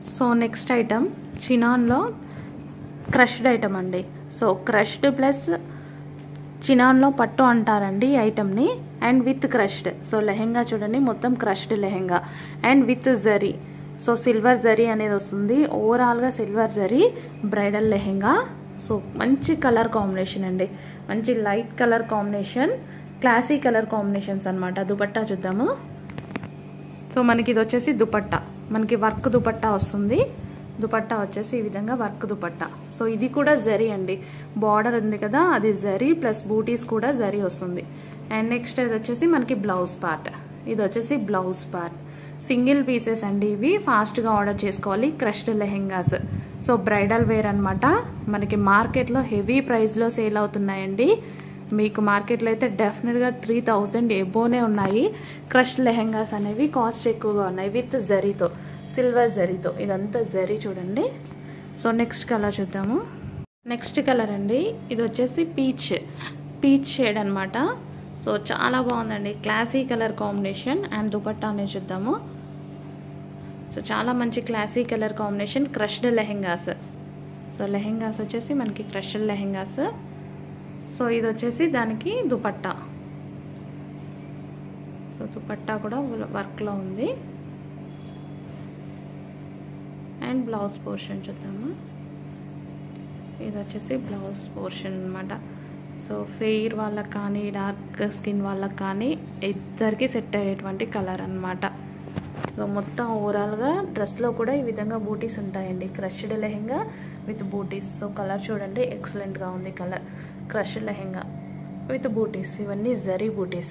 so next item చినాన్లో crushed item అండి so crushed plus చినాన్లో పట్టు అంటారండి ఈ ఐటమ్ని and with crushed so lehenga చూడండి మొత్తం crushed lehenga and with zari so silver zari అనేది వస్తుంది ఓవరాల్గా silver zari bridal lehenga so మంచి కలర్ కాంబినేషన్ అండి మంచి light colour combination classy colour combinations అనమాట దుపట్టా చూద్దాము సో మనకి ఇది వచ్చేసి దుపట్టా మనకి వర్క్ దుపట్టా వస్తుంది దుపట్టా వచ్చేసి ఈ విధంగా వర్క్ దుపట్టా సో ఇది కూడా జరీ అండి బార్డర్ ఉంది కదా అది జరీ ప్లస్ బూటీస్ కూడా జరీ వస్తుంది అండ్ నెక్స్ట్ ఇది వచ్చేసి మనకి బ్లౌజ్ పార్ట్ ఇది వచ్చేసి బ్లౌజ్ పార్ట్ సింగిల్ పీసెస్ అండి ఇవి ఫాస్ట్గా ఆర్డర్ చేసుకోవాలి crushed lehengas so bridal wear అనమాట మనకి మార్కెట్లో హెవీ ప్రైస్లో సేల్ అవుతున్నాయండి మీకు మార్కెట్లో అయితే డెఫినెట్గా త్రీ థౌజండ్ ఎబోనే ఉన్నాయి క్రష్ లెహెంగాస్ అనేవి కాస్ట్ ఎక్కువగా ఉన్నాయి విత్ జరీతో సిల్వర్ జరీతో ఇదంతా జరీ చూడండి సో నెక్స్ట్ కలర్ చూద్దాము నెక్స్ట్ కలర్ అండి ఇది వచ్చేసి పీచ్ పీచ్ షేడ్ అనమాట సో చాలా బాగుందండి classy colour combination and dupatta అనేది చూద్దాము సో చాలా మంచి classy colour combination crushed lehengas so lehengas వచ్చేసి మనకి క్రష్డ్ లెహెంగాస్ సో ఇది వచ్చేసి దానికి దుపట్టా సో దుపట్టా కూడా వర్క్లో ఉంది అండ్ బ్లౌజ్ పోర్షన్ చూద్దాము ఇది వచ్చేసి బ్లౌజ్ పోర్షన్ అనమాట సో ఫెయిర్ వాళ్ళకి కానీ డార్క్ స్కిన్ వాళ్ళకి కానీ ఇద్దరికి సెట్ అయ్యేటువంటి కలర్ అనమాట సో మొత్తం ఓవరాల్గా డ్రెస్లో కూడా ఈ విధంగా బూటీస్ ఉంటాయండి crushed lehenga with butis so colour చూడండి ఎక్సలెంట్గా ఉంది colour crush lehenga with butis ఇవన్నీ జరీ బూటీస్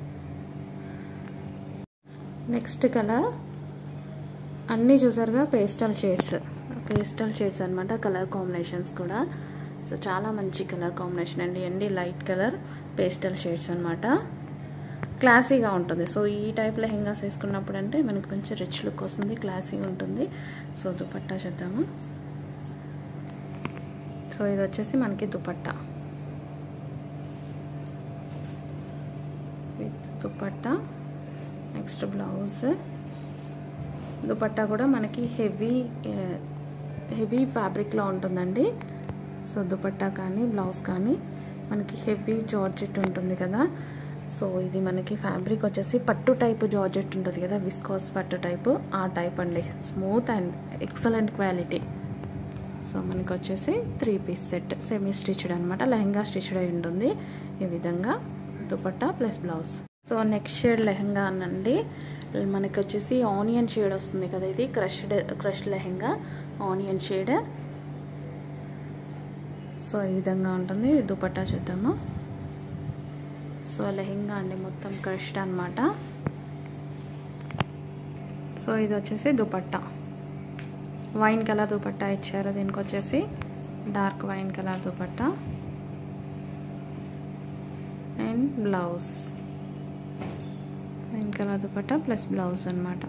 నెక్స్ట్ కలర్ అన్నీ చూసారుగా పేస్టల్ షేడ్స్ పేస్టల్ షేడ్స్ అనమాట కలర్ కాంబినేషన్స్ కూడా సో చాలా మంచి కలర్ కాంబినేషన్ అండి అండి లైట్ కలర్ పేస్టల్ షేడ్స్ అనమాట క్లాసీగా ఉంటుంది సో ఈ టైప్ లెహెంగాస్ వేసుకున్నప్పుడు అంటే మనకి కొంచెం రిచ్ లుక్ వస్తుంది క్లాసీగా ఉంటుంది సో దుపట్టా చూద్దాము సో ఇది వచ్చేసి మనకి dupatta with dupatta next blouse dupatta కూడా మనకి హెవీ హెవీ ఫ్యాబ్రిక్లో ఉంటుందండి సో దుపట్టా కానీ బ్లౌజ్ కానీ మనకి హెవీ జార్జెట్ ఉంటుంది కదా సో ఇది మనకి ఫ్యాబ్రిక్ వచ్చేసి పట్టు టైప్ జార్జెట్ ఉంటుంది కదా విస్కాస్ పట్టు టైపు ఆ టైప్ అండి smooth and excellent quality so మనకి వచ్చేసి three piece set semi stitched అనమాట లెహంగా స్టిచ్డ్ అయి ఉంటుంది ఈ విధంగా dupatta plus blouse so next shade lehenga అనండి మనకి వచ్చేసి ఆనియన్ షేడ్ వస్తుంది కదా ఇది crushed crush lehenga onion shade so ఈ విధంగా ఉంటుంది దుపట్టా చూద్దాము సో లెహంగా అండి మొత్తం క్రష్డ్ అనమాట సో ఇది వచ్చేసి దుపట్టా వైన్ కలర్ దుపట్టా ఇచ్చారు దీనికి వచ్చేసి dark wine colour dupatta and blouse wine colour dupatta plus blouse అనమాట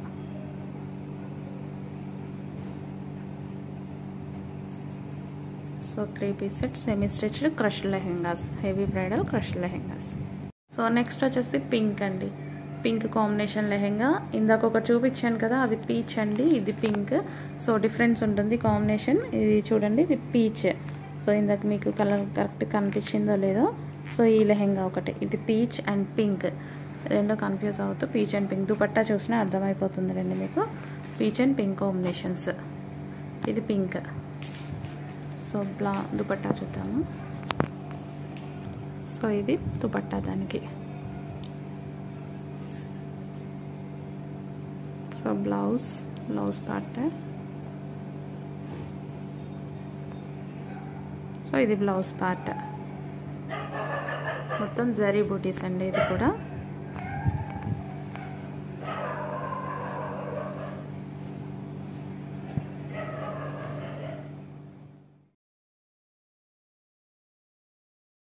so three piece set semi stitched crush lehengas heavy bridal crush lehengas so next వచ్చేసి పింక్ అండి పింక్ కాంబినేషన్ లెహెంగా ఇందాక ఒకటి చూపించాను కదా అది పీచ్ అండి ఇది పింక్ సో డిఫరెన్స్ ఉంటుంది కాంబినేషన్ ఇది చూడండి ఇది పీచ్ సో ఇందాక మీకు కలర్ కరెక్ట్ కనిపించిందో లేదో సో ఈ లెహెంగా ఒకటి ఇది పీచ్ అండ్ పింక్ రెండో కన్ఫ్యూజ్ అవుతూ పీచ్ అండ్ పింక్ దుపట్టా చూసినా అర్థమైపోతుంది రండి మీకు పీచ్ అండ్ పింక్ కాంబినేషన్స్ ఇది పింక్ సో బ్లా దుపట్టా చూద్దాము సో ఇది దుపట్టా దానికి so blouse blouse part so ఇది బ్లౌజ్ పార్ట్ మొత్తం జరీ బూటీస్ అండి ఇది కూడా